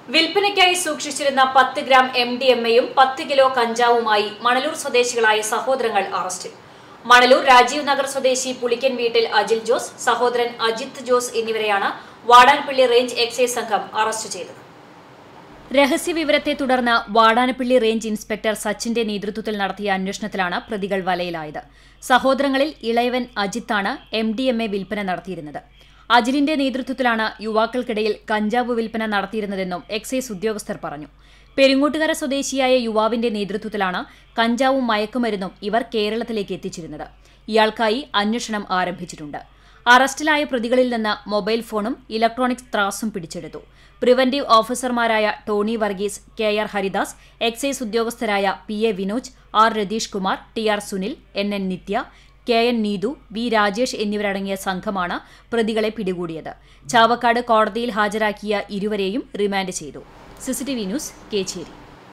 വിൽപ്പനയ്ക്കായി സൂക്ഷിച്ചിരുന്ന പത്ത് gram M D M എയും പത്ത് കിലോ കഞ്ചാവുമായി മണലൂർ സ്വദേശികളായ സഹോദരങ്ങൾ അറസ്റ്റിൽ മണലൂർ രാജീവ് നഗർ സ്വദേശി പുളിക്കൻ വീട്ടിൽ അജിൽ ജോസ് സഹോദരൻ അജിത് ജോസ് എന്നിവരെയാണ് വാടാൻപള്ളി റേഞ്ച് എക്സൈസ് സംഘം അറസ്റ്റ് ചെയ്തത് രഹസ്യവിവരത്തെ തുടർന്ന് വാടാനപ്പള്ളി റേഞ്ച് ഇൻസ്പെക്ടർ സച്ചിന്റെ നേതൃത്വത്തിൽ നടത്തിയ അന്വേഷണത്തിലാണ് പ്രതികൾ വലയിലായത് സഹോദരങ്ങളിൽ ഇളയവൻ അജിത്താണ് എം ഡി എം എ വിൽപ്പന നടത്തിയിരുന്നത് അജിലിന്റെ നേതൃത്വത്തിലാണ് യുവാക്കൾക്കിടയിൽ കഞ്ചാവ് വിൽപ്പന നടത്തിയിരുന്നതെന്നും എക്സൈസ് ഉദ്യോഗസ്ഥർ പറഞ്ഞു പെരിങ്ങോട്ടുകര സ്വദേശിയായ യുവാവിന്റെ നേതൃത്വത്തിലാണ് കഞ്ചാവും മയക്കുമരുന്നും ഇവർ കേരളത്തിലേക്ക് എത്തിച്ചിരുന്നത് ഇയാൾക്കായി അന്വേഷണം ആരംഭിച്ചിട്ടുണ്ട് അറസ്റ്റിലായ പ്രതികളിൽ നിന്ന് മൊബൈൽ ഫോണും ഇലക്ട്രോണിക് ത്രാസും പിടിച്ചെടുത്തു പ്രിവന്റീവ് ഓഫീസർമാരായ Tony Varghese K R Haridas excise ഉദ്യോഗസ്ഥരായ P A Vinoj R Ratheesh Kumar T R Sunil N N Nithya K N Neethu V Rajesh എന്നിവരടങ്ങിയ സംഘമാണ് പ്രതികളെ പിടികൂടിയത് ചാവക്കാട് കോടതിയിൽ ഹാജരാക്കിയ ഇരുവരെയും റിമാൻഡ് ചെയ്തു സിസിടിവി ന്യൂസ് കേച്ചേരി